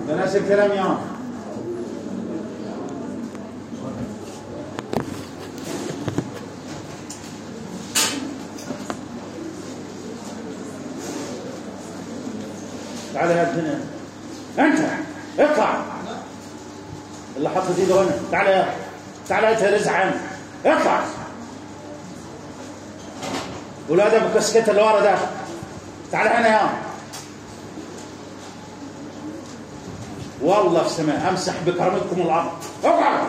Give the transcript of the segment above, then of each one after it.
ده نفس الكلام يا عم تعال يا ابني انت اطلع اللي حطت ايده هنا تعال يا تعال انت يا رزع عم اطلع ولاد ابو كسكته اللي ورا ده تعال هنا يا والله في سماء امسح بكرامتكم الارض اقعد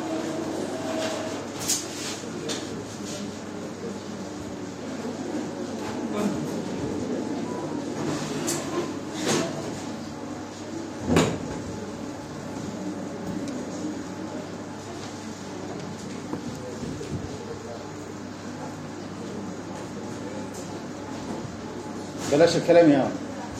بلاش الكلام يا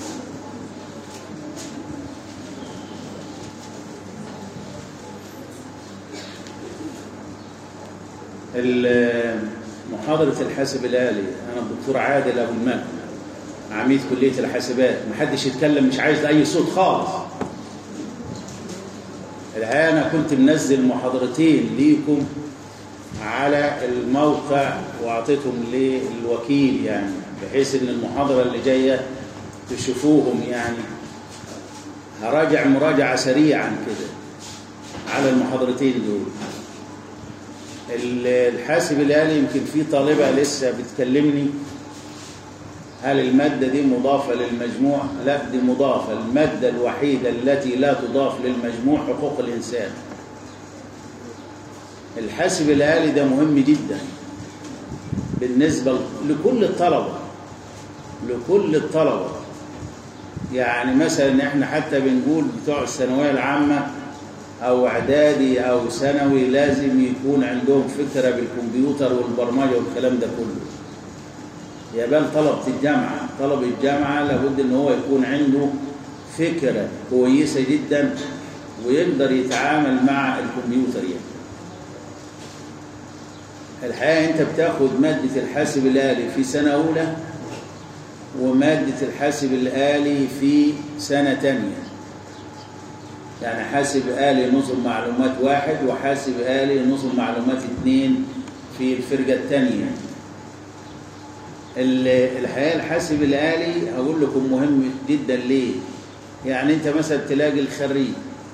محاضرة الحاسب الآلي أنا الدكتور عادل أبو المال عميد كلية الحاسبات محدش يتكلم مش عايز أي صوت خالص الحقيقة أنا كنت منزل محاضرتين ليكم على الموقع وأعطيتهم للوكيل يعني بحيث ان المحاضرة اللي جاية تشوفوهم يعني هراجع مراجعة سريعا كده على المحاضرتين دول الحاسب الآلي يمكن في طالبة لسه بتكلمني هل المادة دي مضافة للمجموع؟ لا دي مضافة المادة الوحيدة التي لا تضاف للمجموع حقوق الإنسان الحاسب الآلي ده مهم جدا بالنسبة لكل الطلبة لكل الطلبة يعني مثلا احنا حتى بنقول بتوع الثانوية العامة او اعدادي او ثانوي لازم يكون عندهم فكرة بالكمبيوتر والبرمجة والكلام ده كله يا بال طلبة الجامعة طلب الجامعة لابد ان هو يكون عنده فكرة كويسة جدا ويقدر يتعامل مع الكمبيوتر يعني الحقيقة انت بتاخد مادة الحاسب الآلي في سنة أولى ومادة الحاسب الآلي في سنة تانية يعني حاسب آلي نظم معلومات واحد وحاسب آلي نظم معلومات اثنين في الفرقة الثانية الحقيقة الحاسب الآلي أقول لكم مهم جدا ليه يعني أنت مثلا تلاقي الخريج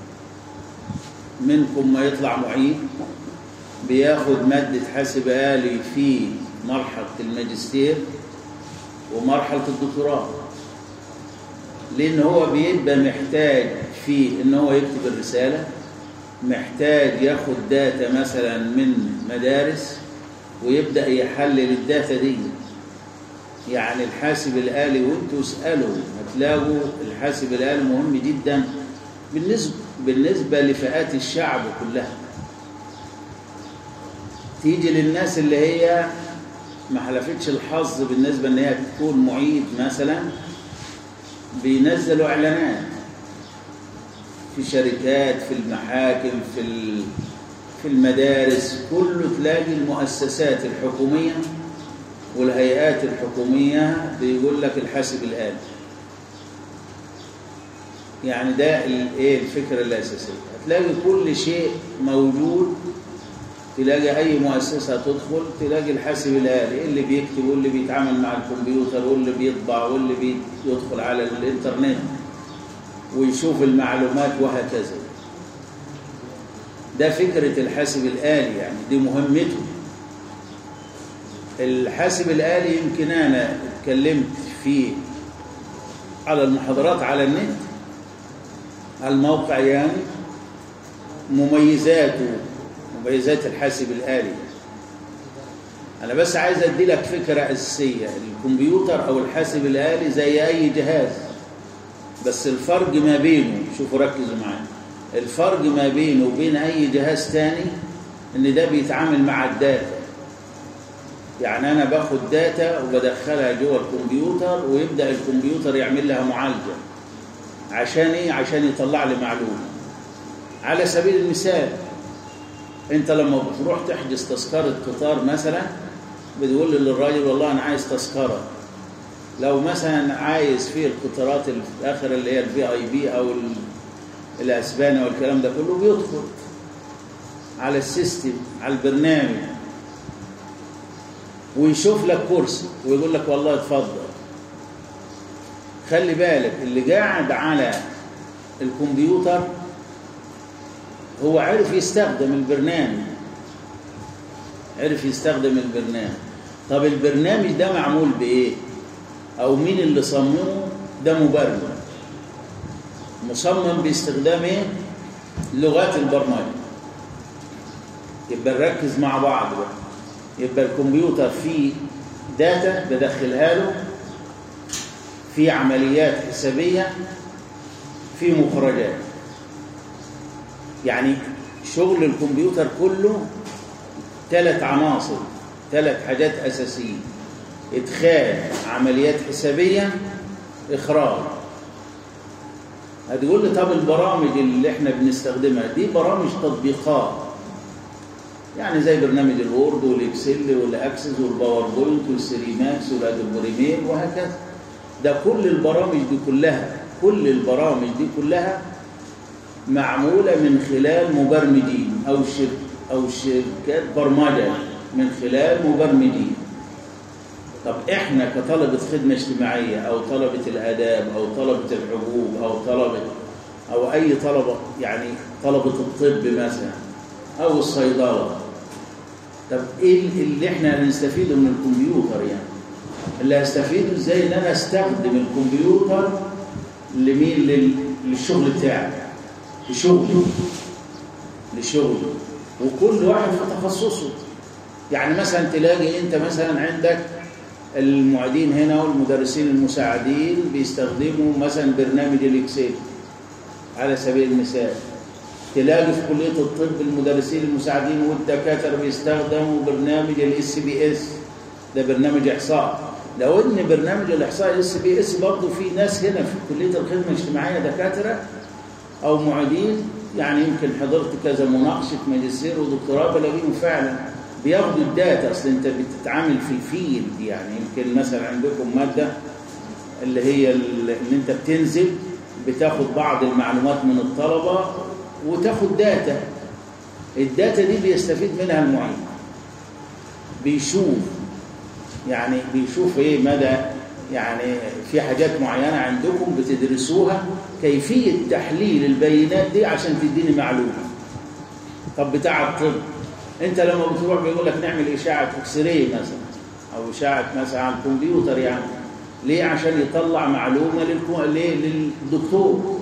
منكم ما يطلع معيد بياخد مادة حاسب آلي في مرحلة الماجستير ومرحلة الدكتوراه لأن هو بيبقى محتاج في إن هو يكتب الرسالة محتاج ياخد داتا مثلا من مدارس ويبدأ يحلل الداتا دي يعني الحاسب الآلي وانتوا اسألوا هتلاقوا الحاسب الآلي مهم جدا بالنسبة, بالنسبة لفئات الشعب كلها تيجي للناس اللي هي ما حلفتش الحظ بالنسبة ان هي تكون معيد مثلا بينزلوا اعلانات في شركات في المحاكم في في المدارس كله تلاقي المؤسسات الحكومية والهيئات الحكومية بيقول لك الحاسب الآلي يعني ده الايه الفكرة الأساسية هتلاقي كل شيء موجود تلاقي أي مؤسسة تدخل تلاقي الحاسب الآلي اللي بيكتب واللي بيتعامل مع الكمبيوتر واللي بيطبع واللي بيدخل على الإنترنت ويشوف المعلومات وهكذا ده فكرة الحاسب الآلي يعني دي مهمته الحاسب الآلي يمكن أنا اتكلمت فيه على المحاضرات على النت على الموقع يعني مميزاته مميزات الحاسب الآلي أنا بس عايز أدي لك فكرة أساسية الكمبيوتر أو الحاسب الآلي زي أي جهاز بس الفرق ما بينه شوفوا ركزوا معايا الفرق ما بينه وبين أي جهاز تاني إن ده بيتعامل مع الداتا يعني أنا باخد داتا وبدخلها جوه الكمبيوتر ويبدأ الكمبيوتر يعمل لها معالجة عشان إيه؟ عشان يطلع لي معلومة على سبيل المثال انت لما بتروح تحجز تذكرة قطار مثلا بتقول للراجل والله انا عايز تذكرة لو مثلا عايز في القطارات الاخرة اللي هي الفي اي بي او الاسباني والكلام ده كله بيدخل على السيستم على البرنامج ويشوف لك كرسي ويقول لك والله اتفضل خلي بالك اللي قاعد على الكمبيوتر هو عرف يستخدم البرنامج عرف يستخدم البرنامج طب البرنامج ده معمول بايه او مين اللي صممه ده مبرمج مصمم باستخدام ايه لغات البرمجه يبقى نركز مع بعض بقى يبقى الكمبيوتر فيه داتا بدخلها له في عمليات حسابيه في مخرجات يعني شغل الكمبيوتر كله ثلاث عناصر ثلاث حاجات أساسية إدخال عمليات حسابية إخراج هتقول لي طب البرامج اللي احنا بنستخدمها دي برامج تطبيقات يعني زي برنامج الوورد والاكسل والاكسس والباوربوينت والسري ماكس والادوبريمير وهكذا ده كل البرامج دي كلها كل البرامج دي كلها معمولة من خلال مبرمجين أو شرك أو شركات برمجة من خلال مبرمجين طب إحنا كطلبة خدمة اجتماعية أو طلبة الآداب أو طلبة الحقوق أو طلبة أو أي طلبة يعني طلبة الطب مثلا أو الصيدلة طب إيه اللي إحنا هنستفيده من الكمبيوتر يعني اللي هستفيده إزاي إن أنا أستخدم الكمبيوتر لمين لل... للشغل بتاعي لشغله لشغله وكل واحد في تخصصه يعني مثلا تلاقي انت مثلا عندك المعيدين هنا والمدرسين المساعدين بيستخدموا مثلا برنامج الاكسل على سبيل المثال تلاقي في كليه الطب المدرسين المساعدين والدكاتره بيستخدموا برنامج الاس بي اس ده برنامج احصاء لو ان برنامج الاحصاء الاس بي اس برضه في ناس هنا في كليه الخدمه الاجتماعيه دكاتره او معيدين يعني يمكن حضرت كذا مناقشه ماجستير ودكتوراه بلاقيهم فعلا بياخدوا الداتا اصل انت بتتعامل في الفيلد يعني يمكن مثلا عندكم ماده اللي هي ان انت بتنزل بتاخد بعض المعلومات من الطلبه وتاخد داتا الداتا دي بيستفيد منها المعيد بيشوف يعني بيشوف ايه مدى يعني في حاجات معينة عندكم بتدرسوها كيفية تحليل البيانات دي عشان تديني معلومة طب بتاع الطب انت لما بتروح بيقول لك نعمل اشاعة اكس راي مثلا او اشاعة مثلا على الكمبيوتر يعني ليه عشان يطلع معلومة للكو... ليه؟ للدكتور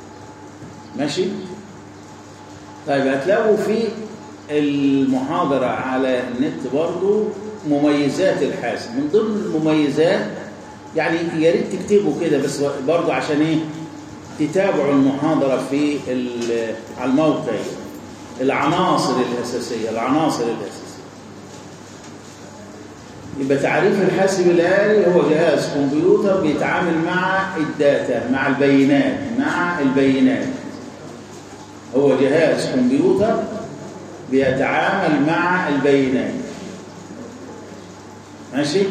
ماشي طيب هتلاقوا في المحاضرة على النت برضو مميزات الحاسب من ضمن المميزات يعني يا ريت تكتبوا كده بس برضه عشان ايه تتابعوا المحاضره في على الموقع العناصر الاساسيه العناصر الاساسيه يبقى تعريف الحاسب الآلي هو جهاز كمبيوتر بيتعامل مع الداتا مع البيانات مع البيانات هو جهاز كمبيوتر بيتعامل مع البيانات ماشي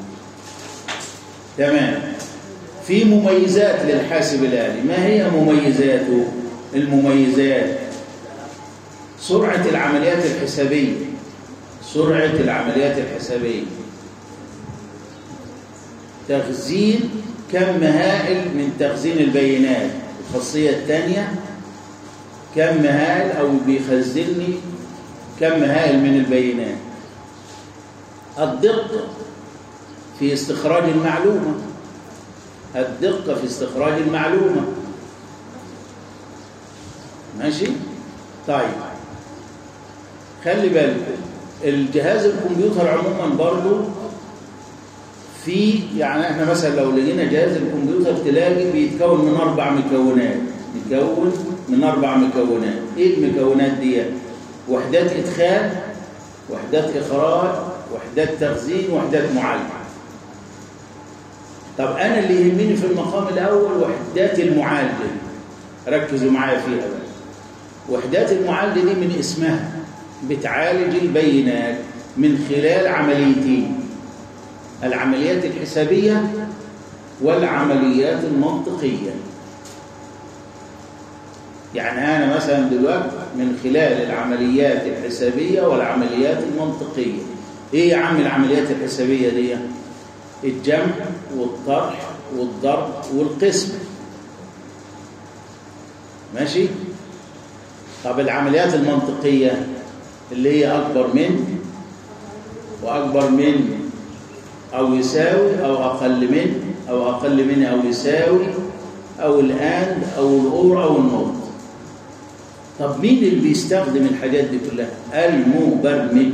تمام في مميزات للحاسب الآلي ما هي مميزاته المميزات سرعة العمليات الحسابية سرعة العمليات الحسابية تخزين كم هائل من تخزين البيانات الخاصية الثانية كم هائل أو بيخزنني كم هائل من البيانات الدقة في استخراج المعلومة الدقة في استخراج المعلومة ماشي طيب خلي بالك الجهاز الكمبيوتر عموما برضو في يعني احنا مثلا لو لقينا جهاز الكمبيوتر تلاقي بيتكون من اربع مكونات بيتكون من اربع مكونات ايه المكونات دي وحدات ادخال وحدات اخراج وحدات تخزين وحدات معالجه طب انا اللي يهمني في المقام الاول وحدات المعالجه ركزوا معايا فيها بقى وحدات المعالجه دي من اسمها بتعالج البيانات من خلال عمليتين العمليات الحسابيه والعمليات المنطقيه يعني أنا مثلا دلوقتي من خلال العمليات الحسابية والعمليات المنطقية إيه يا عم العمليات الحسابية دي الجمع والطرح والضرب والقسم ماشي طب العمليات المنطقية اللي هي أكبر من وأكبر من أو يساوي أو أقل من أو أقل من أو يساوي أو الآن أو الأور أو النوت طب مين اللي بيستخدم الحاجات دي كلها المبرمج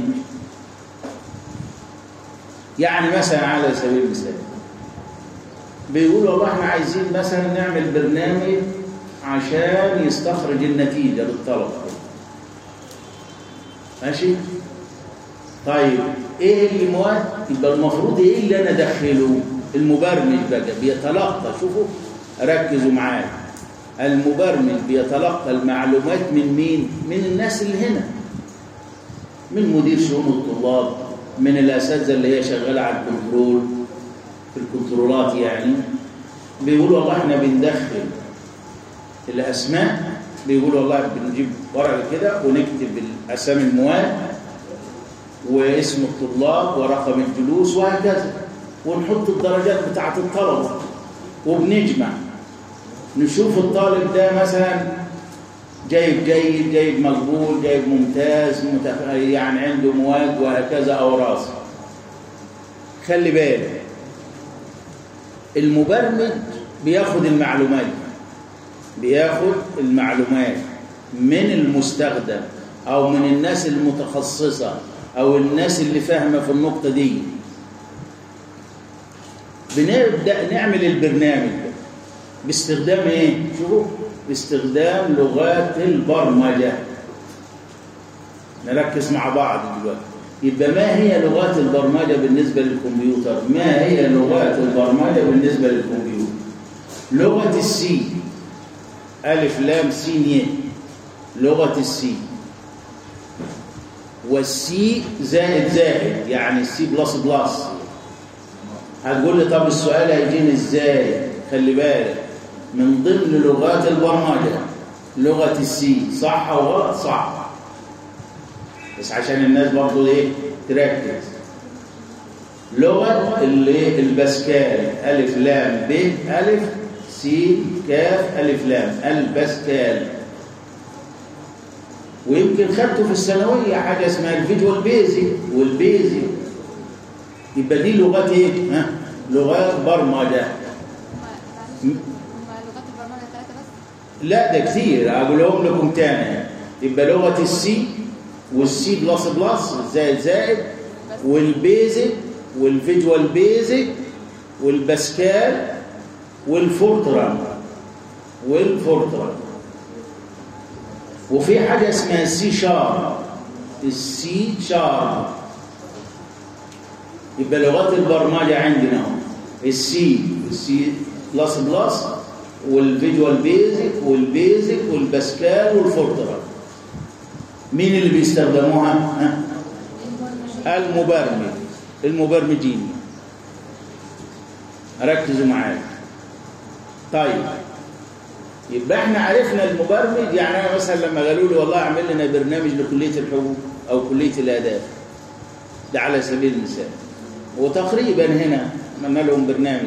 يعني مثلا على سبيل المثال بيقول والله احنا عايزين مثلا نعمل برنامج عشان يستخرج النتيجة للطلبة ماشي طيب ايه المواد يبقى المفروض ايه اللي انا ادخله المبرمج بقى بيتلقى شوفوا ركزوا معايا المبرمج بيتلقى المعلومات من مين من الناس اللي هنا من مدير شؤون الطلاب من الاساتذه اللي هي شغاله على الكنترول في الكنترولات يعني بيقولوا والله احنا بندخل الاسماء بيقولوا والله بنجيب ورقه كده ونكتب الاسامي المواد واسم الطلاب ورقم الجلوس وهكذا ونحط الدرجات بتاعه الطلبه وبنجمع نشوف الطالب ده مثلا جايب جيد جايب مقبول جايب ممتاز متف... يعني عنده مواد وهكذا او راسي خلي بالك المبرمج بياخد المعلومات بياخد المعلومات من المستخدم او من الناس المتخصصه او الناس اللي فاهمه في النقطه دي بنبدا نعمل البرنامج باستخدام ايه شوفوا باستخدام لغات البرمجه نركز مع بعض دلوقتي يبقى ما هي لغات البرمجه بالنسبه للكمبيوتر ما هي لغات البرمجه بالنسبه للكمبيوتر لغه السي الف لام سين ي لغه السي والسي زائد زائد يعني السي بلس بلس هتقول لي طب السؤال هيجيني ازاي خلي بالك من ضمن لغات البرمجه لغه السي صح او غلط صح بس عشان الناس برضو ايه تركز لغه اللي الباسكال الف لام ب الف س كاف الف لام الباسكال ويمكن خدته في الثانويه حاجه اسمها الفيجوال بيزك والبيزك يبقى دي لغات ايه ها لغات برمجه لغات البرمجه ثلاثه بس لا ده كتير اقولهم لكم تاني يبقى لغه السي والسي بلس بلس زائد زائد والبيزك والفيجوال بيزك والباسكال والفورتران والفورتران وفي حاجه اسمها السي شارب السي شارب يبقى لغات البرمجه عندنا اهو السي السي بلس بلس والفيجوال بيزك والبيزك والباسكال والفورتران مين اللي بيستخدموها ها؟ المبرمج المبرمجين ركزوا معايا طيب يبقى احنا عرفنا المبرمج يعني انا مثلا لما قالوا لي والله اعمل لنا برنامج لكليه الحقوق او كليه الاداب ده على سبيل المثال وتقريبا هنا عملنا لهم برنامج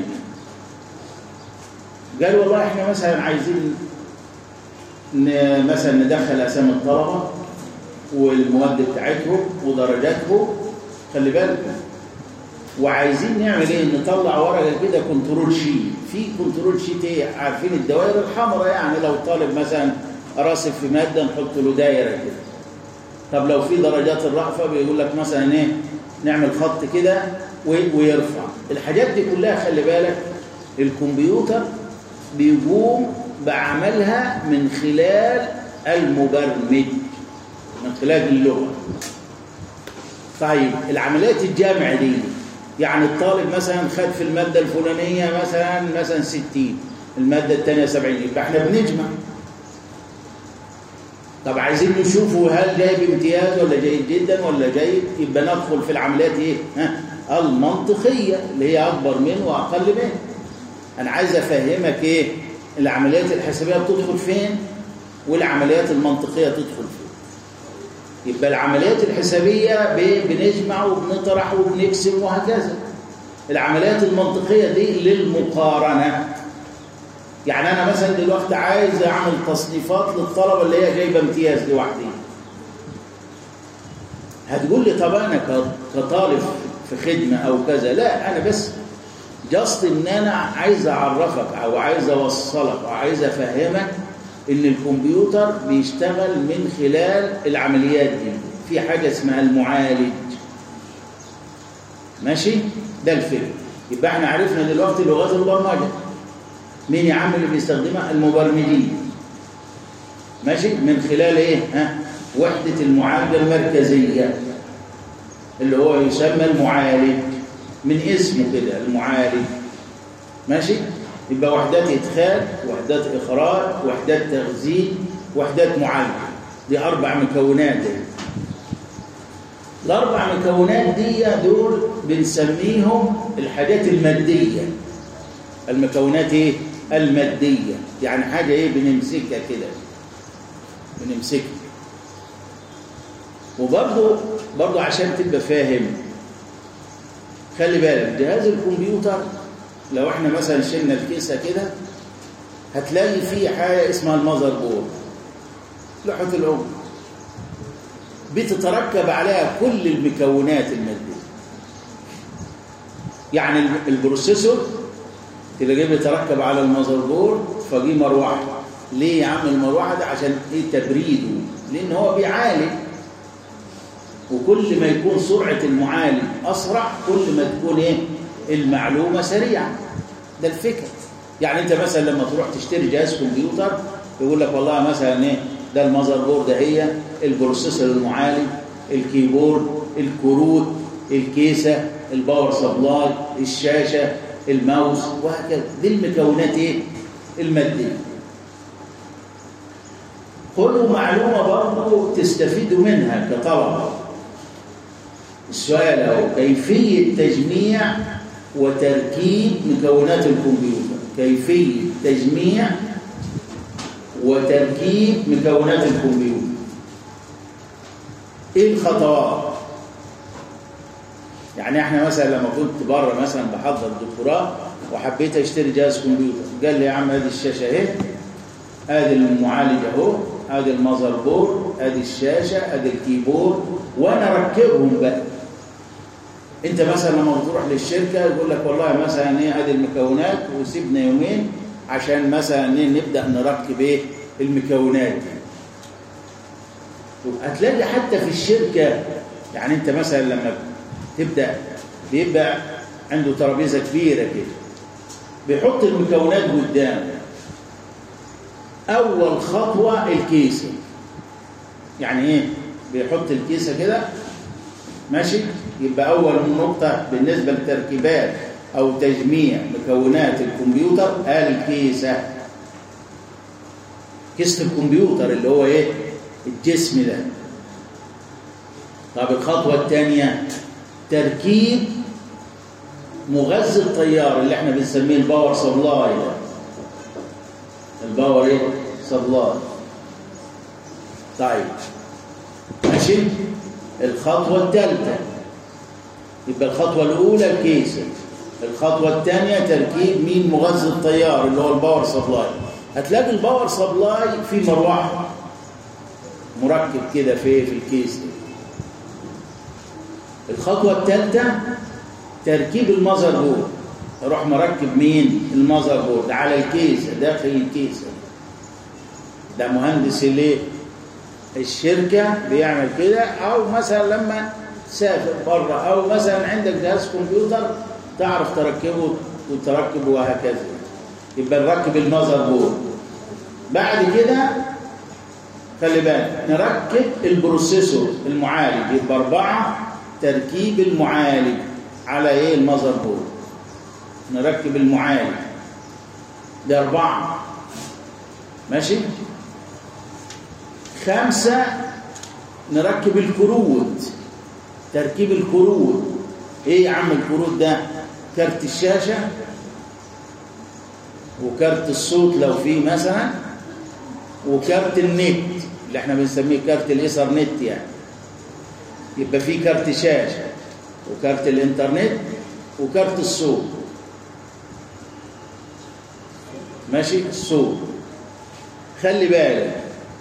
قالوا والله احنا مثلا عايزين ن- مثلا ندخل اسامي الطلبه والمواد بتاعتهم ودرجاتهم خلي بالك وعايزين نعمل ايه نطلع ورقه كده كنترول شيت في كنترول شيت ايه عارفين الدوائر الحمراء يعني لو طالب مثلا راسب في ماده نحط له دايره كده طب لو في درجات الرأفة بيقول لك مثلا ايه نعمل خط كده و- ويرفع الحاجات دي كلها خلي بالك الكمبيوتر بيقوم بعملها من خلال المبرمج من خلال اللغة طيب العمليات الجامع دي يعني الطالب مثلا خد في المادة الفلانية مثلا مثلا 60 المادة الثانية 70 يبقى احنا بنجمع طب عايزين نشوفه هل جايب امتياز ولا جيد جدا ولا جيد يبقى ندخل في العمليات ايه ها المنطقية اللي هي اكبر من واقل من انا عايز افهمك ايه العمليات الحسابية بتدخل فين والعمليات المنطقية تدخل فيه يبقى العمليات الحسابية ب- بنجمع وبنطرح وبنقسم وهكذا العمليات المنطقية دي للمقارنة يعني أنا مثلا دلوقتي عايز أعمل تصنيفات للطلبة اللي هي جايبة امتياز لوحدي هتقول لي طب أنا ك- كطالب في خدمة أو كذا لا أنا بس جاست إن أنا عايز أعرفك أو عايز أوصلك أو عايز أفهمك إن الكمبيوتر بيشتغل من خلال العمليات دي في حاجة اسمها المعالج ماشي ده الفكر يبقى احنا عرفنا دلوقتي لغات البرمجه مين يا عم اللي بيستخدمها المبرمجين ماشي من خلال ايه ها وحده المعالجه المركزيه اللي هو يسمى المعالج من اسمه كده المعالج ماشي يبقى وحدات ادخال وحدات اخراج وحدات تخزين وحدات معالجه دي اربع مكونات دي. الاربع مكونات دي دول بنسميهم الحاجات الماديه المكونات ايه الماديه يعني حاجه ايه بنمسكها كده بنمسكها وبرضه برضه عشان تبقى فاهم خلي بالك جهاز الكمبيوتر لو احنا مثلا شلنا الكيسه كده هتلاقي فيه حاجه اسمها المذر بورد لوحه الام بتتركب عليها كل المكونات الماديه يعني البروسيسور تلاقيه بيتركب على المذر بورد فجي مروحه ليه يا عم المروحه ده عشان ايه تبريده لان هو بيعالج وكل ما يكون سرعه المعالج اسرع كل ما تكون ايه المعلومه سريعه ده الفكر يعني انت مثلا لما تروح تشتري جهاز كمبيوتر يقول لك والله مثلا ايه ده المذر بورد هي البروسيسور المعالج الكيبورد الكروت الكيسه الباور سبلاي الشاشه الماوس وهكذا دي المكونات ايه الماديه خذوا معلومه برضه تستفيدوا منها كطلبه السؤال اهو كيفيه تجميع وتركيب مكونات الكمبيوتر كيفيه تجميع وتركيب مكونات الكمبيوتر ايه الخطوات يعني احنا مثلا لما كنت بره مثلا بحضر دكتوراه وحبيت اشتري جهاز كمبيوتر قال لي يا عم ادي الشاشه اهي ادي المعالج اهو ادي المذر بورد ادي الشاشه ادي الكيبورد وانا اركبهم بقى انت مثلا لما بتروح للشركه يقول لك والله مثلا ايه ادي المكونات وسيبنا يومين عشان مثلا ايه نبدا نركب ايه المكونات دي هتلاقي حتى في الشركه يعني انت مثلا لما تبدا بيبقى عنده ترابيزه كبيره كده بيحط المكونات قدامه اول خطوه الكيسه يعني ايه بيحط الكيسه كده ماشي يبقى اول نقطه بالنسبه لتركيبات او تجميع مكونات الكمبيوتر الكيسه كيسه الكمبيوتر اللي هو ايه الجسم ده طب الخطوه الثانيه تركيب مغذي التيار اللي احنا بنسميه الباور سبلاي ده الباور ايه سبلاي طيب ماشي الخطوه الثالثه يبقى الخطوه الاولى الكيسه الخطوه الثانيه تركيب مين مغذي التيار اللي هو الباور سبلاي هتلاقي الباور سبلاي في مروحه مركب كده في في الكيس دي الخطوه الثالثه تركيب المذر بورد اروح مركب مين المذر بورد على الكيسه داخل الكيسه ده مهندس الايه الشركه بيعمل كده او مثلا لما تسافر بره او مثلا عندك جهاز كمبيوتر تعرف تركبه وتركبه وهكذا يبقى نركب المذر بورد بعد كده خلي بالك نركب البروسيسور المعالج يبقى اربعه تركيب المعالج على ايه المذر بورد نركب المعالج ده أربعة ماشي خمسة نركب الكروت تركيب الكروت ايه يا عم الكروت ده كارت الشاشة وكارت الصوت لو فيه مثلا وكارت النت اللي احنا بنسميه كارت الايثرنت يعني يبقى في كارت شاشه وكارت الانترنت وكارت الصوت ماشي الصوت خلي بالك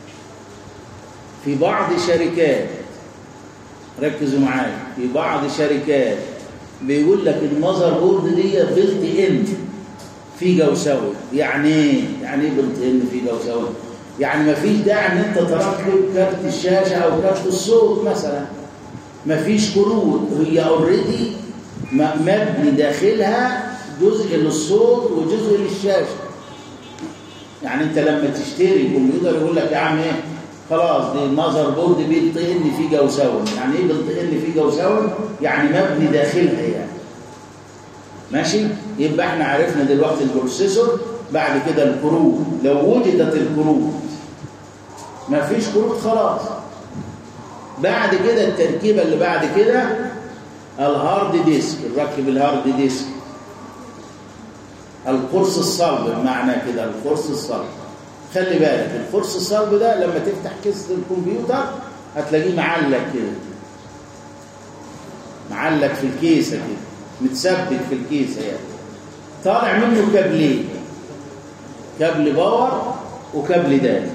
في بعض شركات ركزوا معايا في بعض شركات بيقول لك المذر بورد دي بلت ان في جوسوي يعني ايه يعني ايه بلت ان في جوسوي يعني ما فيش داعي ان انت تركب كارت الشاشه او كارت الصوت مثلا ما فيش كروت هي اوريدي مبني داخلها جزء للصوت وجزء للشاشه يعني انت لما تشتري كمبيوتر يقول لك يا عم ايه خلاص دي المذر بورد بيلت ان في جوسوي يعني ايه بيلت ان في جوسوي يعني مبني داخلها يعني ماشي يبقى احنا عرفنا دلوقتي البروسيسور بعد كده الكروت لو وجدت الكروت ما فيش كروت خلاص بعد كده التركيبه اللي بعد كده الهارد ديسك نركب الهارد ديسك القرص الصلب بمعنى كده القرص الصلب خلي بالك القرص الصلب ده لما تفتح كيسه الكمبيوتر هتلاقيه معلق كده معلق في الكيسه كده متثبت في الكيسه يعني طالع منه كابلين كابل باور وكابل داتا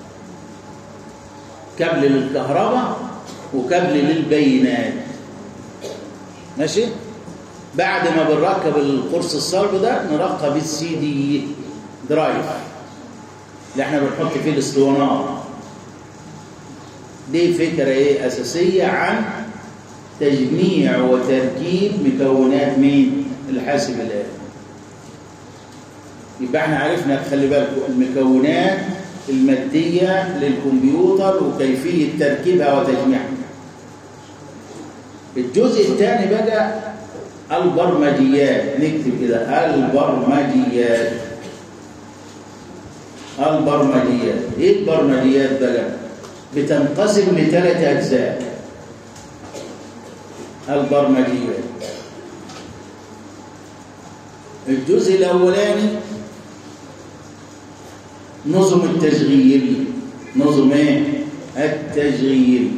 كابل للكهرباء وكابل للبيانات ماشي بعد ما بنركب القرص الصلب ده نركب السي دي درايف اللي احنا بنحط فيه الاسطوانات دي فكره ايه اساسيه عن تجميع وتركيب مكونات مين الحاسب الآلي يبقى احنا عرفنا خلي بالكم المكونات المادية للكمبيوتر وكيفية تركيبها وتجميعها الجزء الثاني بقى البرمجيات نكتب كده البرمجيات البرمجيات ايه البرمجيات بقى بتنقسم لثلاث اجزاء البرمجيات الجزء الاولاني نظم التشغيل نظم ايه التشغيل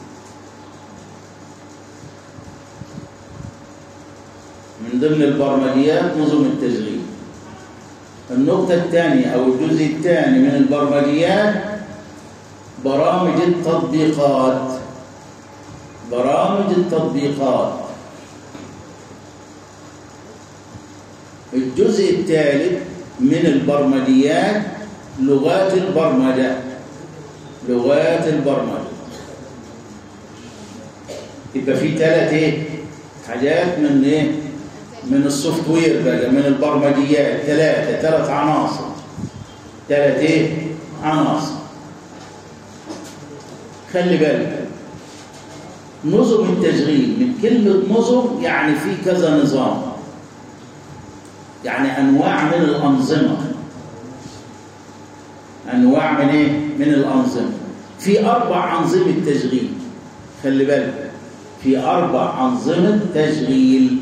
من ضمن البرمجيات نظم التشغيل النقطة الثانية أو الجزء الثاني من البرمجيات برامج التطبيقات برامج التطبيقات الجزء الثالث من البرمجيات لغات البرمجة لغات البرمجة يبقى في ثلاث ايه حاجات من ايه من السوفت وير بقى من البرمجيات ثلاثة ثلاث عناصر ثلاث ايه عناصر خلي بالك نظم التشغيل من كلمة نظم يعني في كذا نظام يعني أنواع من الأنظمة أنواع من إيه؟ من الأنظمة في أربع أنظمة تشغيل خلي بالك في أربع أنظمة تشغيل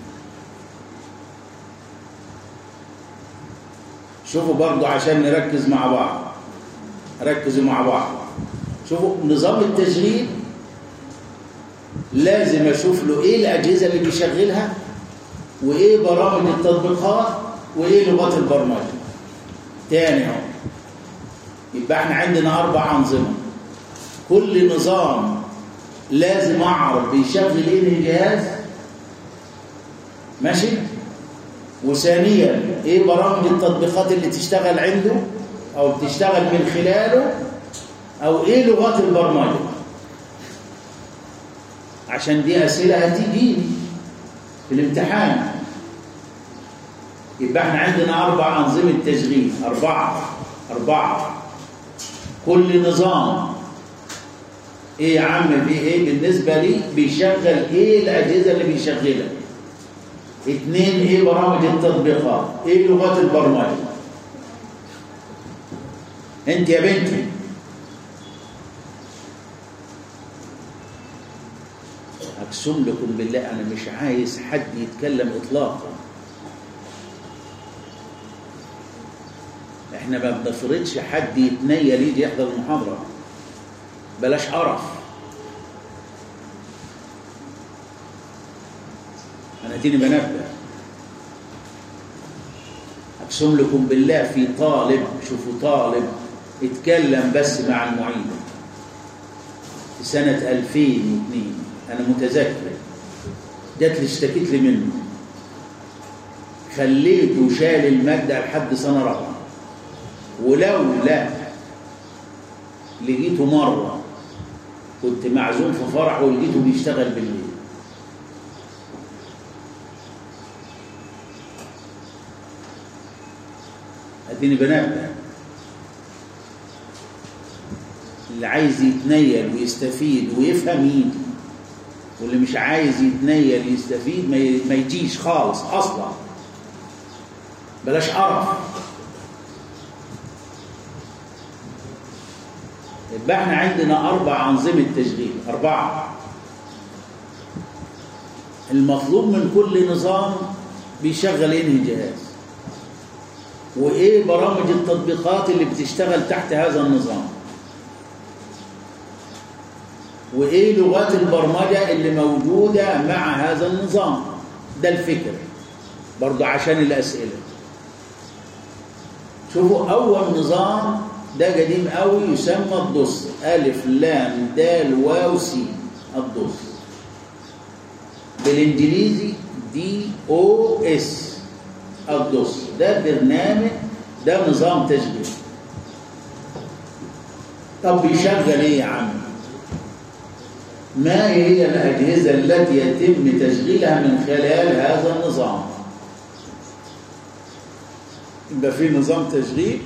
شوفوا برضو عشان نركز مع بعض ركزوا مع بعض شوفوا نظام التشغيل لازم اشوف له ايه الاجهزه اللي بيشغلها وايه برامج التطبيقات وايه لغات البرمجه تاني اهو يبقى احنا عندنا اربع انظمه كل نظام لازم اعرف بيشغل ايه الجهاز ماشي وثانيا ايه برامج التطبيقات اللي تشتغل عنده او بتشتغل من خلاله او ايه لغات البرمجه عشان دي اسئله هتيجي في الامتحان يبقى احنا عندنا اربع انظمه تشغيل اربعه اربعه كل نظام ايه يا عم في ايه بالنسبه لي بيشغل ايه الاجهزه اللي بيشغلها اثنين ايه برامج التطبيقات ايه لغات البرمجه انت يا بنتي اقسم لكم بالله انا مش عايز حد يتكلم اطلاقا احنا ما بنفرضش حد يتنيل يجي يحضر المحاضرة بلاش قرف انا تيني بنبه اقسم لكم بالله في طالب شوفوا طالب اتكلم بس مع المعيد في سنة 2002 انا متذكر جات لي اشتكيت لي منه خليته شال المادة لحد سنة رابعة ولولا لقيته مرة كنت معزوم في فرح ولقيته بيشتغل بالليل اديني بنبه اللي عايز يتنيل ويستفيد ويفهم يجي واللي مش عايز يتنيل يستفيد ما ي- ما يجيش خالص اصلا بلاش قرف يبقى احنا عندنا اربع انظمه تشغيل اربعه المطلوب من كل نظام بيشغل انهي جهاز وايه برامج التطبيقات اللي بتشتغل تحت هذا النظام وايه لغات البرمجه اللي موجوده مع هذا النظام ده الفكر برضه عشان الاسئله شوفوا اول نظام ده قديم قوي يسمى الدوس الف لام دال واو سي الدوس بالانجليزي دي او اس الدوس ده برنامج ده نظام تشغيل طب بيشغل ايه يا عم ما هي الاجهزه التي يتم تشغيلها من خلال هذا النظام يبقى في نظام تشغيل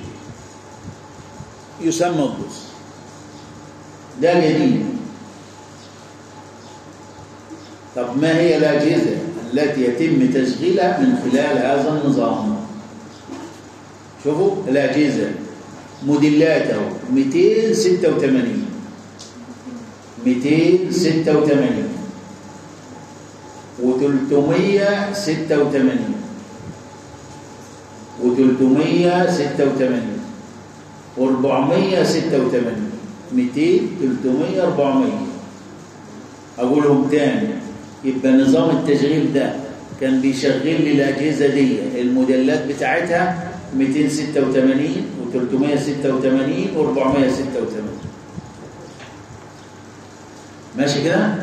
يسمى الدوس ده جديد طب ما هي الأجهزة التي يتم تشغيلها من خلال هذا النظام شوفوا الأجهزة موديلاته 286 286 و386 و386 و486 200 300 400 أقولهم تاني يبقى نظام التشغيل ده كان بيشغل لي الأجهزة دي الموديلات بتاعتها 286 و386 و486 ماشي كده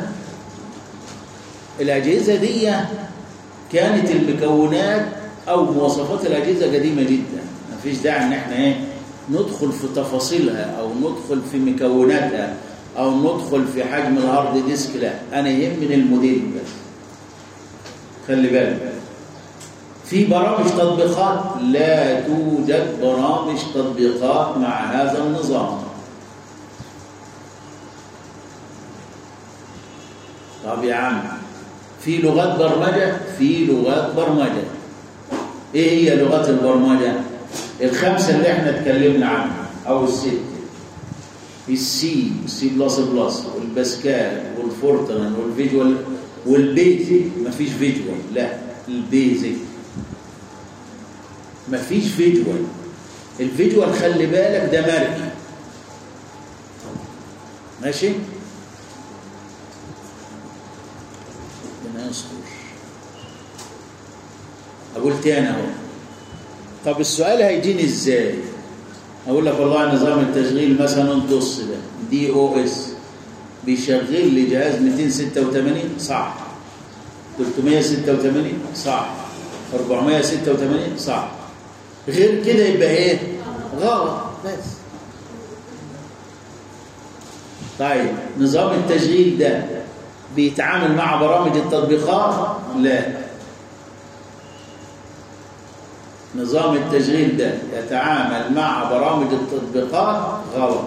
الأجهزة دي كانت المكونات أو مواصفات الأجهزة قديمة جدا مفيش داعي إن احنا إيه ندخل في تفاصيلها أو ندخل في مكوناتها أو ندخل في حجم الهارد ديسك لا أنا يهمني الموديل بس خلي بالك في برامج تطبيقات لا توجد برامج تطبيقات مع هذا النظام طب يا عم في لغات برمجة في لغات برمجة ايه هي لغات البرمجة الخمسة اللي احنا اتكلمنا عنها او الستة السي والسي بلس بلس والباسكال والفورتران والفيجوال والبيزك مفيش فيجوال لا البيزك مفيش فيجوال الفيجوال خلي بالك ده مرئي ماشي ربنا يستر اقول تاني اهو طب السؤال هيجيني ازاي اقول لك والله نظام التشغيل مثلا الدوس ده دي او اس بيشغل لي جهاز 286 صح 386 صح 486 صح غير كده يبقى ايه غلط بس طيب نظام التشغيل ده بيتعامل مع برامج التطبيقات لا نظام التشغيل ده يتعامل مع برامج التطبيقات غلط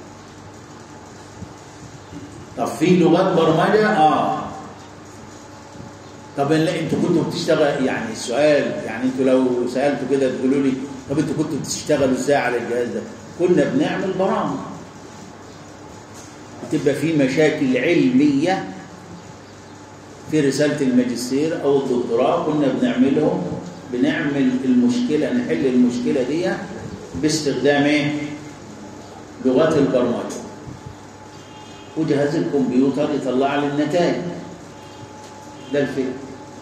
طب في لغات برمجة اه طب لا انتوا كنتوا بتشتغل يعني السؤال يعني انتوا لو سالتوا كده تقولوا لي طب انتوا كنتوا بتشتغلوا ازاي على الجهاز ده كنا بنعمل برامج بتبقى في مشاكل علميه في رساله الماجستير او الدكتوراه كنا بنعملهم بنعمل المشكله نحل المشكله دي باستخدام ايه لغات البرمجه وجهاز الكمبيوتر يطلع لي النتائج ده الفكر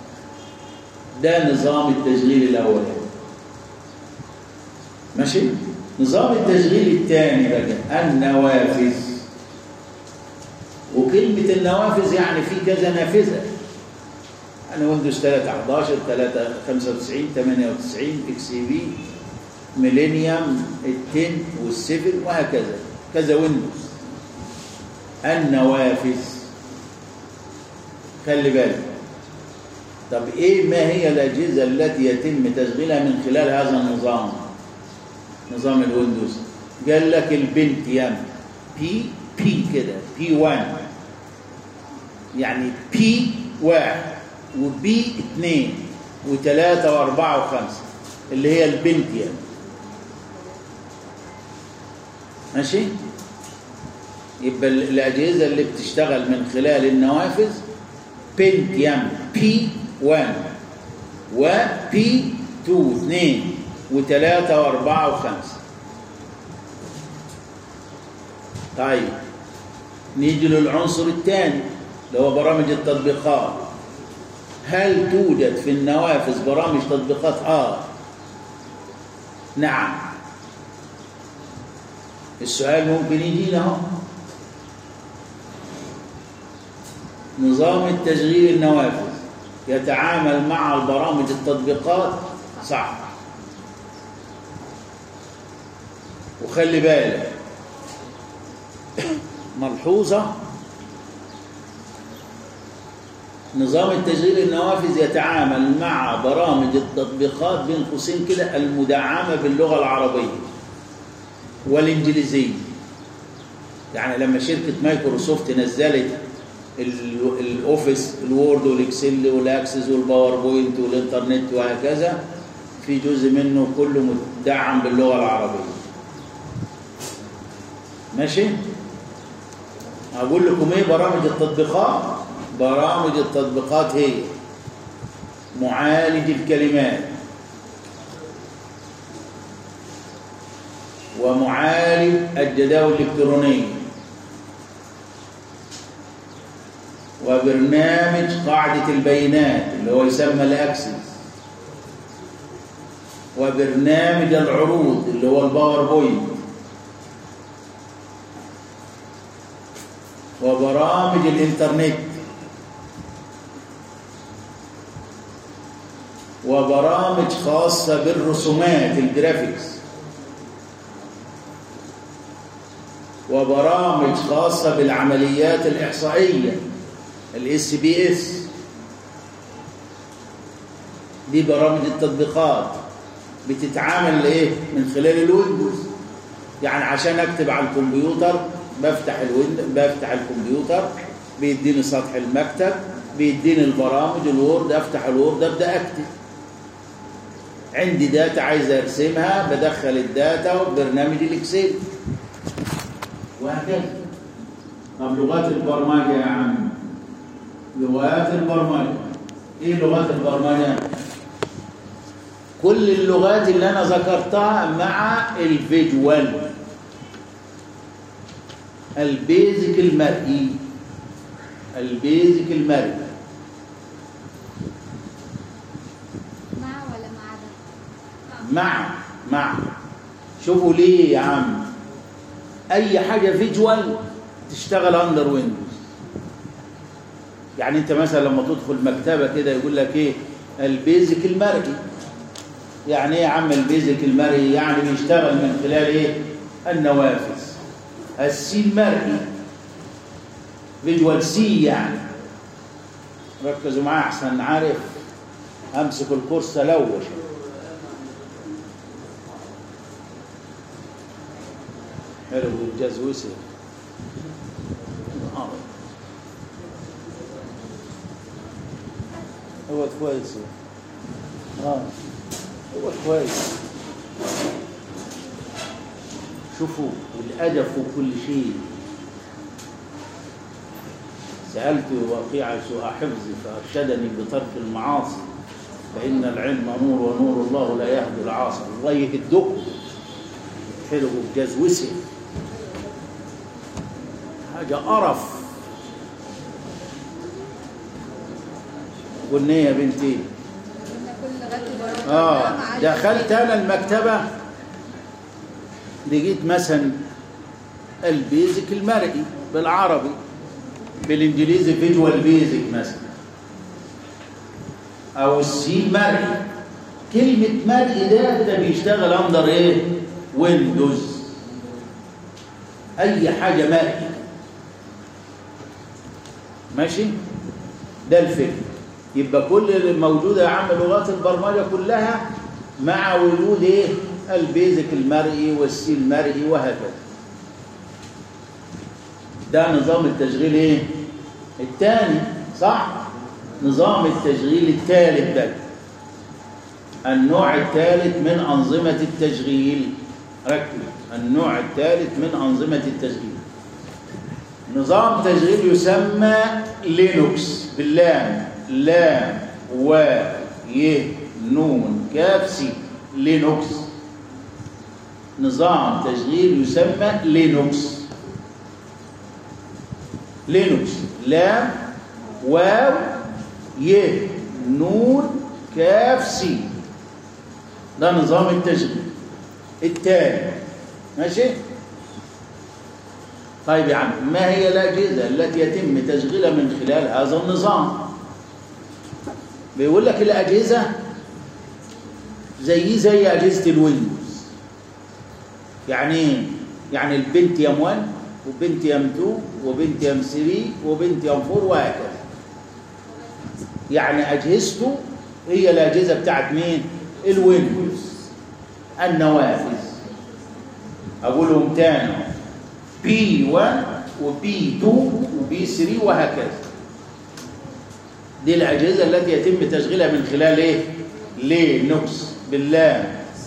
ده نظام التشغيل الاولاني ماشي نظام التشغيل الثاني بقى النوافذ وكلمة النوافذ يعني في كذا نافذة يعني ويندوز 3 11 3 95 98 اكس اي بي ميلينيوم ال 10 وال7 وهكذا كذا ويندوز النوافذ خلي بالك طب ايه ما هي الاجهزه التي يتم تشغيلها من خلال هذا النظام نظام الويندوز قال لك البنتيوم بي بي كده بي 1 يعني بي واحد وبي اثنين وثلاثة وأربعة وخمسة اللي هي البنتيوم ماشي يبقى الأجهزة اللي بتشتغل من خلال النوافذ بنتيوم بي 1 وبي 2 2 وثلاثة وأربعة وخمسة طيب نيجي للعنصر الثاني اللي هو برامج التطبيقات هل توجد في النوافذ برامج تطبيقات آه نعم السؤال ممكن يجينا اهو نظام التشغيل النوافذ يتعامل مع البرامج التطبيقات صح وخلي بالك ملحوظة نظام التشغيل النوافذ يتعامل مع برامج التطبيقات بين قوسين كده المدعمة باللغة العربية والإنجليزية يعني لما شركة مايكروسوفت نزلت الأوفيس الوورد والإكسل والأكسس والباوربوينت والإنترنت وهكذا في جزء منه كله مدعم باللغة العربية ماشي أقول لكم إيه برامج التطبيقات برامج التطبيقات هي معالج الكلمات ومعالج الجداول الإلكترونية وبرنامج قاعدة البيانات اللي هو يسمى الأكسس وبرنامج العروض اللي هو الباوربوينت وبرامج الإنترنت وبرامج خاصة بالرسومات الجرافيكس وبرامج خاصة بالعمليات الإحصائية الاس بي اس دي برامج التطبيقات بتتعامل ايه من خلال الويندوز يعني عشان اكتب على الكمبيوتر بفتح الويند بفتح الكمبيوتر بيديني سطح المكتب بيديني البرامج الوورد افتح الوورد ابدا اكتب عندي داتا عايز ارسمها بدخل الداتا وبرنامج الاكسل وهكذا طب لغات البرمجه يا عم لغات البرمجه ايه لغات البرمجه كل اللغات اللي انا ذكرتها مع الفيجوال البيزك المرئي البيزك المرئي مع ولا مع ده؟ مع مع شوفوا ليه يا عم اي حاجه فيجوال تشتغل اندر ويندوز يعني انت مثلا لما تدخل مكتبه كده يقول لك ايه البيزك المرئي يعني ايه يا عم البيزك المرئي يعني بيشتغل من خلال ايه النوافذ السي المرئي فيجوال سي يعني ركزوا معايا احسن عارف امسك الكورس تلوش حلو الجاز وسع آه. هو كويس اه هو كويس شوفوا الأدب وكل شيء سألت واقيع سوء حفظي فأرشدني بترك المعاصي فإن العلم نور ونور الله لا يهدي العاصي الله يهدكم يتحرقوا بجاز وسخ حاجة قرف قلنا يا بنتي قلنا كل لغات البرامج اه ما عدا دخلت انا المكتبه لقيت مثلا البيزك المرئي بالعربي بالانجليزي فيجوال بيزك مثلا او السي مرئي كلمه مرئي ده ده بيشتغل اندر ايه ويندوز اي حاجه مرئي ماشي ده الفكر يبقى كل اللي موجوده يا عم لغات البرمجه كلها مع وجود ايه البيزك المرئي والسي المرئي وهكذا ده نظام التشغيل ايه الثاني صح نظام التشغيل الثالث ده النوع الثالث من أنظمة التشغيل ركز النوع الثالث من أنظمة التشغيل نظام تشغيل يسمى لينوكس باللام لام و ي نون كاف سي لينوكس نظام تشغيل يسمى لينوكس لينوكس لام واو ي نون كاف سي ده نظام التشغيل التالي ماشي طيب يا عم ما هي الأجهزة التي يتم تشغيلها من خلال هذا النظام بيقول لك الأجهزة زي زي أجهزة الويندوز يعني ايه؟ يعني البنتيوم 1 وبنتيوم 2 وبنتيوم 3 وبنتيوم 4 وهكذا يعني أجهزته هي الأجهزة بتاعت مين؟ الويندوز النوافذ أقولهم تاني بي 1 وبي 2 وبي 3 وهكذا دي الأجهزة التي يتم تشغيلها من خلال إيه؟ لينوكس باللام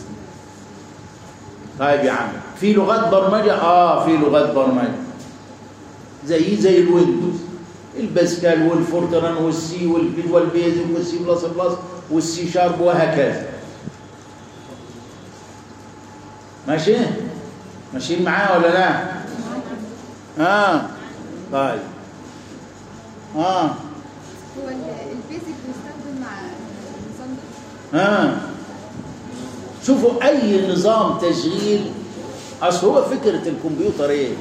طيب يا عم في لغات برمجة؟ آه في لغات برمجة زي زي الويندوز الباسكال والفورتران والسي والفيجوال بيزك والسي بلس بلس والسي شارب وهكذا ماشي ماشيين معايا ولا لا اه طيب اه هو ال- البيزك بيستخدم مع النظام ده ها شوفوا اي نظام تشغيل اصل هو فكره الكمبيوتر ايه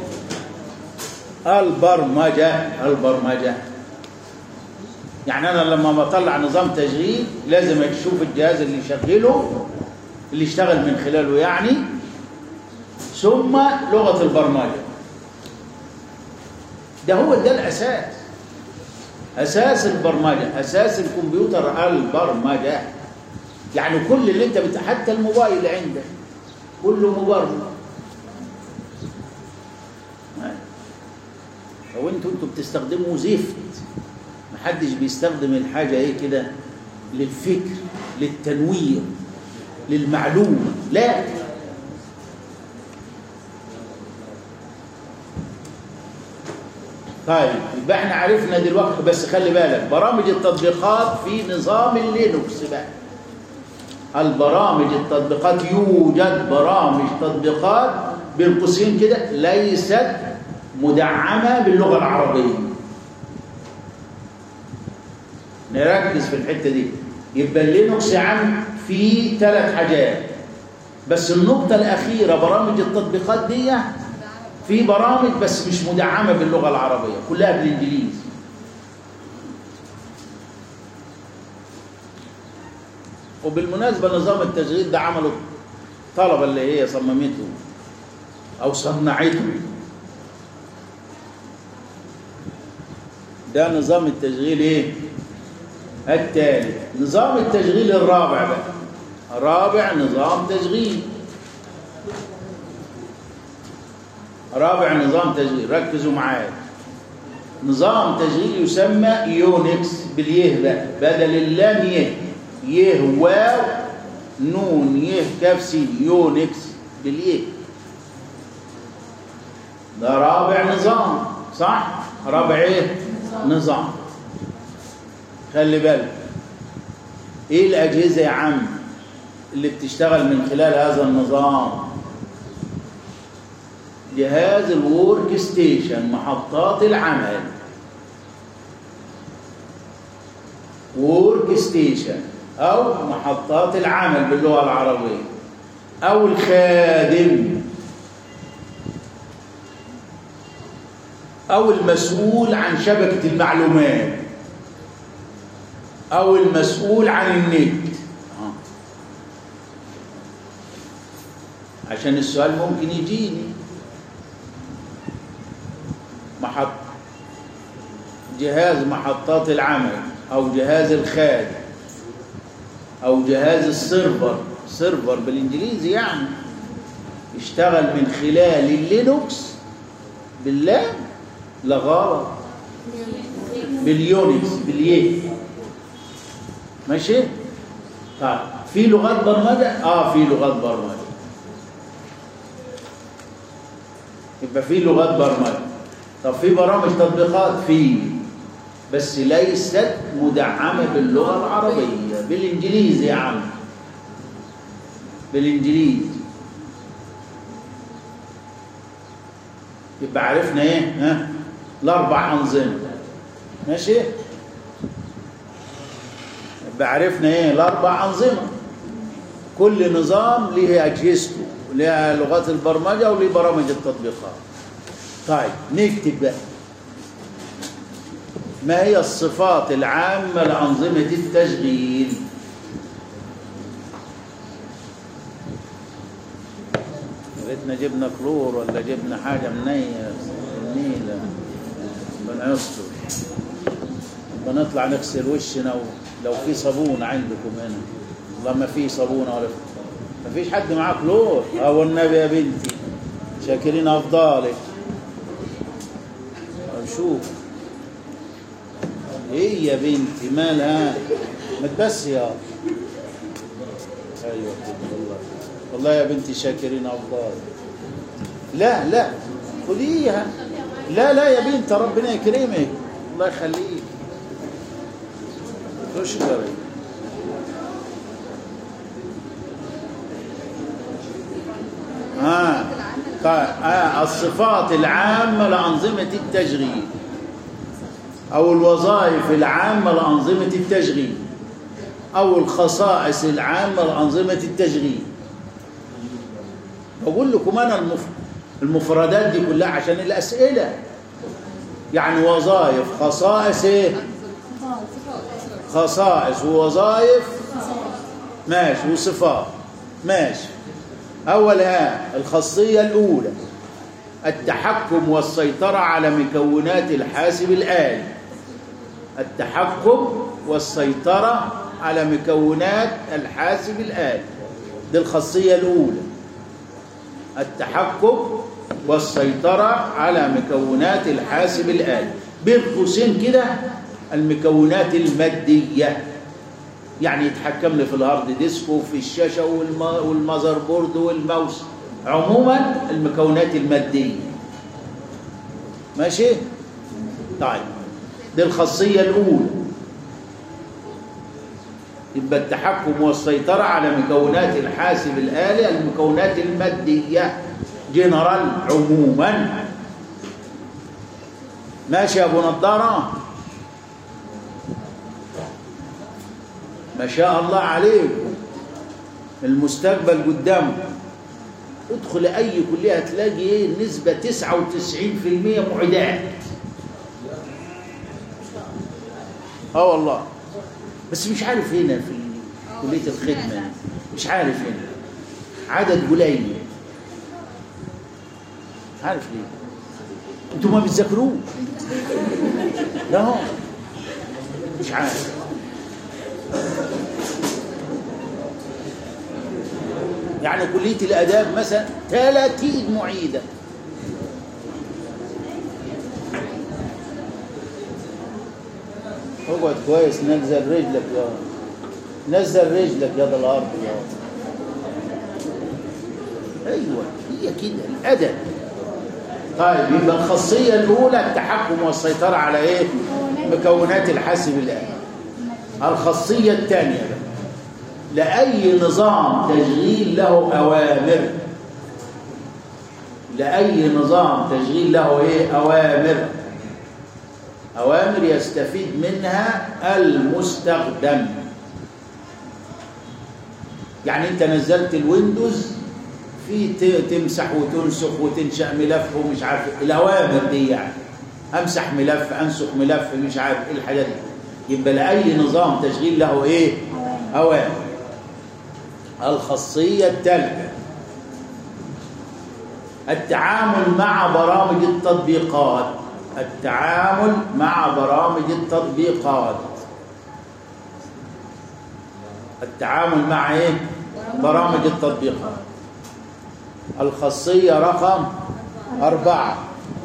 البرمجه البرمجه يعني انا لما بطلع نظام تشغيل لازم اشوف الجهاز اللي يشغله اللي يشتغل من خلاله يعني ثم لغه البرمجه ده هو ده الاساس اساس البرمجه اساس الكمبيوتر البرمجه يعني كل اللي انت بت... حتى الموبايل عندك كله مبرمج لو انتوا انتوا بتستخدموا زفت محدش بيستخدم الحاجه ايه كده للفكر للتنوير للمعلومه لا طيب يبقى احنا عرفنا دلوقتي بس خلي بالك برامج التطبيقات في نظام اللينوكس بقى البرامج التطبيقات يوجد برامج تطبيقات بين قوسين كده ليست مدعمه باللغه العربيه نركز في الحته دي يبقى اللينوكس يا عم فيه ثلاث حاجات بس النقطه الاخيره برامج التطبيقات دي في برامج بس مش مدعمه باللغه العربيه كلها بالانجليزي وبالمناسبه نظام التشغيل ده عمله الطلبه اللي هي صممته او صنعته ده نظام التشغيل ايه التالي نظام التشغيل الرابع بقى رابع نظام تشغيل رابع نظام تشغيل ركزوا معايا نظام تشغيل يسمى يونكس باليه بقى بدل اللام يه يه واو نون يه كاف سين يونكس باليه ده رابع نظام صح رابع ايه نظام خلي بالك ايه الاجهزه يا عم اللي بتشتغل من خلال هذا النظام جهاز الورك ستيشن محطات العمل وورك ستيشن أو محطات العمل باللغة العربية أو الخادم أو المسؤول عن شبكة المعلومات أو المسؤول عن النت آه. عشان السؤال ممكن يجيني محط جهاز محطات العمل أو جهاز الخادم أو جهاز السيرفر سيرفر بالإنجليزي يعني يشتغل من خلال اللينوكس بالله لا غلط باليونكس باليه ماشي طيب في لغات برمجه اه في لغات برمجه يبقى في لغات برمجه طب في برامج تطبيقات في بس ليست مدعمه باللغه العربيه بالانجليزي يا عم بالانجليزي يبقى عرفنا ايه ها الاربع انظمه ماشي يبقى عرفنا ايه الاربع انظمه كل نظام له اجهزته ولها لغات البرمجه وليه برامج التطبيقات طيب نكتب بقى ما هي الصفات العامه لانظمه التشغيل يا ريتنا جبنا كلور ولا جبنا حاجه منيه نيله ربنا يستر بنطلع نغسل وشنا لو في صابون عندكم هنا والله ما في صابون ولا ما فيش حد معاه كلور اه والنبي يا بنتي شاكرين افضالك شوف ايه يا بنتي مالها ما تبس يا ايوه كده والله والله يا بنتي شاكرين افضالك لا لا خديها لا لا يا بنت ربنا يكرمك الله يخليك تشكري آه. آه. الصفات العامة لأنظمة التشغيل أو الوظائف العامة لأنظمة التشغيل أو الخصائص العامة لأنظمة التشغيل بقول لكم أنا المف... المفردات دي كلها عشان الأسئلة يعني وظائف خصائص ايه خصائص ووظائف ماشي وصفات ماشي أولها الخاصية الأولى التحكم والسيطرة على مكونات الحاسب الآلي التحكم والسيطرة على مكونات الحاسب الآلي دي الخاصية الأولى التحكم والسيطرة على مكونات الحاسب الآلي بين قوسين كده المكونات المادية يعني يتحكم لي في الهارد ديسك وفي الشاشة والمذر بورد والماوس عموما المكونات المادية ماشي طيب دي الخاصية الأولى يبقى التحكم والسيطرة على مكونات الحاسب الآلي المكونات المادية جنرال عموما ماشي يا أبو نضارة ما شاء الله عليكم المستقبل قدامكم ادخل اي كليه هتلاقي ايه نسبه 99% معيدات اه والله بس مش عارف هنا في كليه الخدمه مش عارف هنا عدد قليل عارف ليه انتوا ما بتذاكروش لا هو مش عارف يعني كلية الآداب مثلا 30 معيدة اقعد كويس نزل رجلك يا نزل رجلك يا ذا الأرض يا أيوة هي كده الأدب طيب يبقى الخاصية الأولى التحكم والسيطرة على إيه؟ مكونات الحاسب الآلي الخاصية الثانية بقى لأي نظام تشغيل له أوامر لأي نظام تشغيل له إيه أوامر أوامر يستفيد منها المستخدم يعني أنت نزلت الويندوز في ت- تمسح وتنسخ وتنشأ ملف ومش عارف إيه. الأوامر دي يعني أمسح ملف أنسخ ملف مش عارف إيه الحاجات دي يبقى لأي نظام تشغيل له إيه أوامر الخاصية الثالثة التعامل مع برامج التطبيقات التعامل مع برامج التطبيقات التعامل مع ايه برامج التطبيقات الخاصية رقم أربعة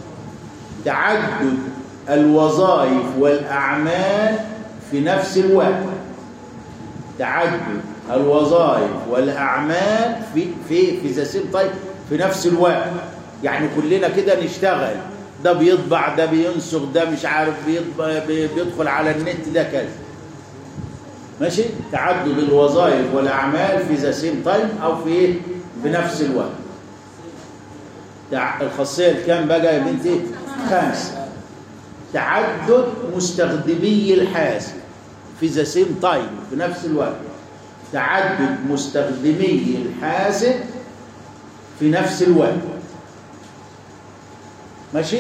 تعدد الوظائف والأعمال في نفس الوقت تعدد الوظائف والأعمال في في في ذا سيم تايم في نفس الوقت يعني كلنا كده نشتغل ده بيطبع ده بينسخ ده مش عارف بيطبع بي- بيدخل على النت ده كذا ماشي تعدد الوظائف والأعمال في ذا سيم تايم أو في إيه في نفس الوقت تع- الخاصية الكام بقى يا بنتي خمسة تعدد مستخدمي الحاسب في ذا سيم تايم في نفس الوقت تعدد مستخدمي الحاسب في نفس الوقت ماشي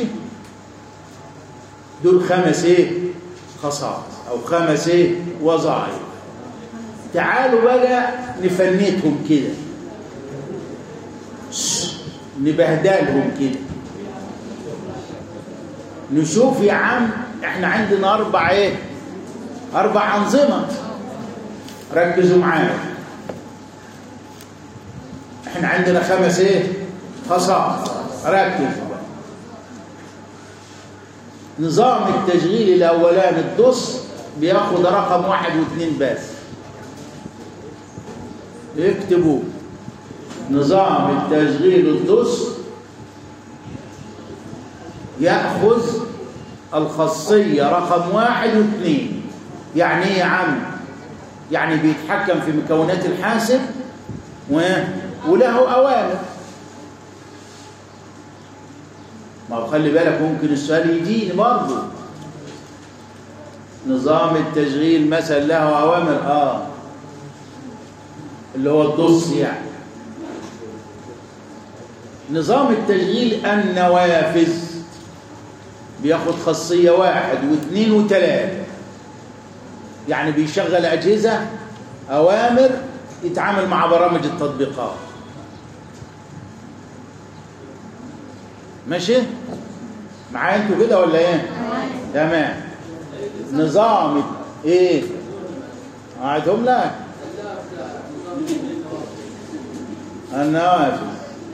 دول خمس ايه خصائص او خمس ايه وظائف تعالوا بقى نفنتهم كده شش، نبهدلهم كده نشوف يا عم احنا عندنا اربع ايه اربع انظمه ركزوا معايا احنا عندنا خمس ايه خصائص ركزوا بقى نظام التشغيل الاولاني الدوس بياخد رقم واحد واثنين بس اكتبوا نظام التشغيل الدوس ياخذ الخاصيه رقم واحد واثنين يعني ايه يا عم يعني بيتحكم في مكونات الحاسب و... وله اوامر ما هو خلي بالك ممكن السؤال يجيني برضه نظام التشغيل مثلا له اوامر اه اللي هو الدوس يعني نظام التشغيل النوافذ بياخد خاصية واحد واثنين وثلاثة يعني بيشغل أجهزة أوامر يتعامل مع برامج التطبيقات ماشي معايا انتوا كده ولا ايه تمام نظام ايه قاعدهم لك النوافذ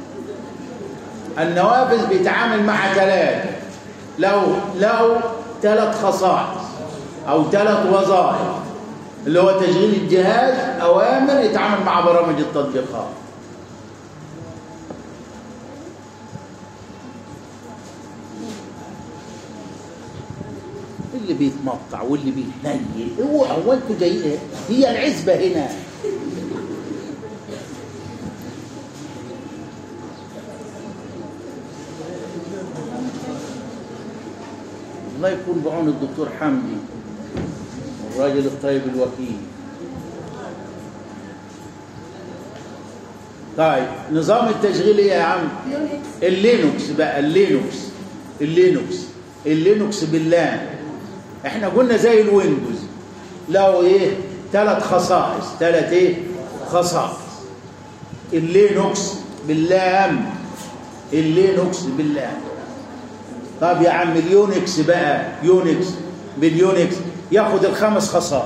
النوافذ بيتعامل مع ثلاثة لو لو ثلاث خصائص او ثلاث وظائف اللي هو تشغيل الجهاز اوامر يتعامل مع برامج التطبيقات اللي بيتمطع واللي بيتنيل هو هو انتوا جايين هي العزبه هنا الله يكون بعون الدكتور حمدي الراجل الطيب الوكيل طيب نظام التشغيل ايه يا عم اللينوكس بقى اللينوكس اللينوكس اللينوكس بالله احنا قلنا زي الويندوز له ايه ثلاث خصائص ثلاث ايه خصائص اللينوكس باللام اللينوكس باللام طب يا عم اليونكس بقى يونكس باليونكس ياخد الخمس خصائص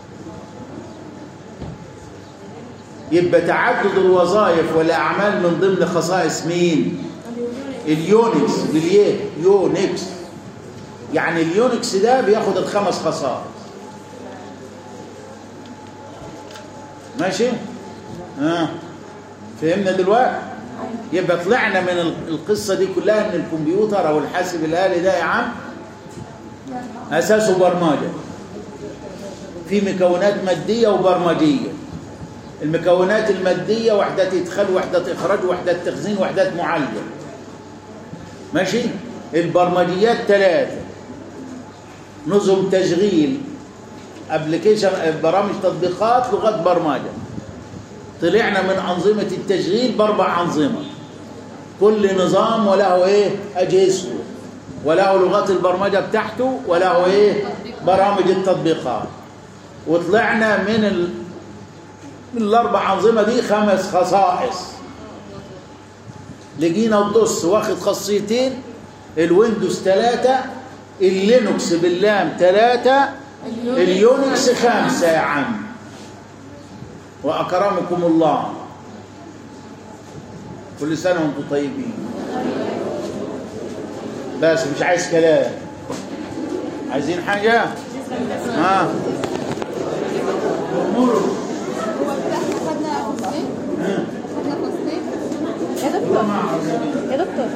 يبقى تعدد الوظائف والاعمال من ضمن خصائص مين اليونكس باليه يونكس يعني اليونكس ده بياخد الخمس خصائص ماشي ها آه. فهمنا دلوقتي يبقى طلعنا من القصه دي كلها ان الكمبيوتر او الحاسب الالي ده يا عم اساسه برمجه في مكونات ماديه وبرمجيه المكونات الماديه وحدات ادخال وحدات اخراج وحدات تخزين وحدات معالجه ماشي البرمجيات ثلاثة نظم تشغيل ابلكيشن برامج تطبيقات لغات برمجة طلعنا من أنظمة التشغيل بأربع أنظمة كل نظام وله إيه أجهزته وله لغات البرمجة بتاعته وله إيه برامج التطبيقات وطلعنا من ال... من الأربع أنظمة دي خمس خصائص لقينا الدوس واخد خاصيتين الويندوز ثلاثة اللينكس باللام ثلاثة اليونكس خمسة يا عم وأكرمكم الله كل سنة وانتم طيبين بس مش عايز كلام عايزين حاجة ها هو كده احنا خدنا فصلين خدنا فصلين يا دكتور يا دكتور